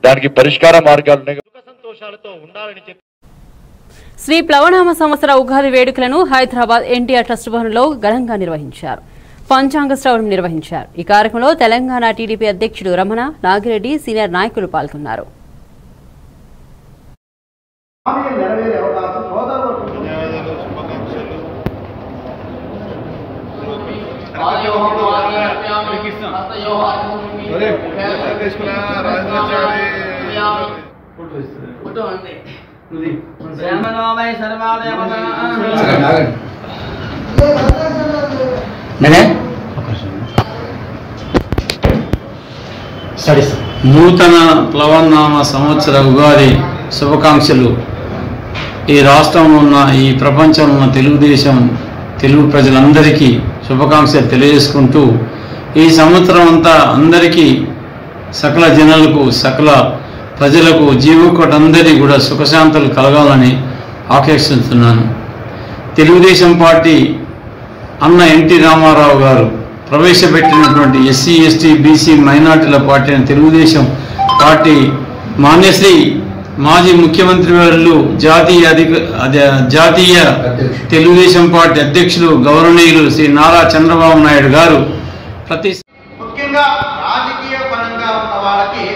దానికి పరిష్కార మార్గాలు ఉన్నాయి సంతోషాలతో ఉండాలని చెప్పి శ్రీ ప్లవనామ సంవత్సర ఉగాది వేడుకలను హైదరాబాద్ ఎన్టీఆర్ ట్రస్ట్ భవన్లో ఘనంగా నిర్వహించారు పంచాంగ శ్రవణం నిర్వహించారు ఈ కార్యక్రమంలో తెలంగాణ టీడీపీ అధ్యక్షుడు రమణ నాగిరెడ్డి సీనియర్ నాయకులు పాల్గొన్నారు నూతన ప్లవనామ సంవత్సర ఉగాది శుభాకాంక్షలు ఈ రాష్ట్రంలో ఉన్న ఈ ప్రపంచంలో ఉన్న తెలుగుదేశం తెలుగు ప్రజలందరికీ శుభాకాంక్షలు తెలియజేసుకుంటూ ఈ సంవత్సరం అంతా అందరికీ సకల జనులకు సకల ప్రజలకు జీవకోటందరికీ కూడా సుఖశాంతులు కలగాలని ఆకాంక్షిస్తున్నాను తెలుగుదేశం పార్టీ అన్న ఎన్టీ రామారావు గారు ప్రవేశపెట్టినటువంటి ఎస్సీ ఎస్టీ బీసీ మైనార్టీల పార్టీ అయిన తెలుగుదేశం పార్టీ మాన్యశ్రీ మాజీ ముఖ్యమంత్రి వారు జాతీయ అధిక అదే జాతీయ తెలుగుదేశం పార్టీ అధ్యక్షులు గౌరవనీయులు శ్రీ నారా చంద్రబాబు నాయుడు గారు ప్రతి ముఖ్యంగా రాజకీయ పరంగా ఉన్న వాళ్ళకి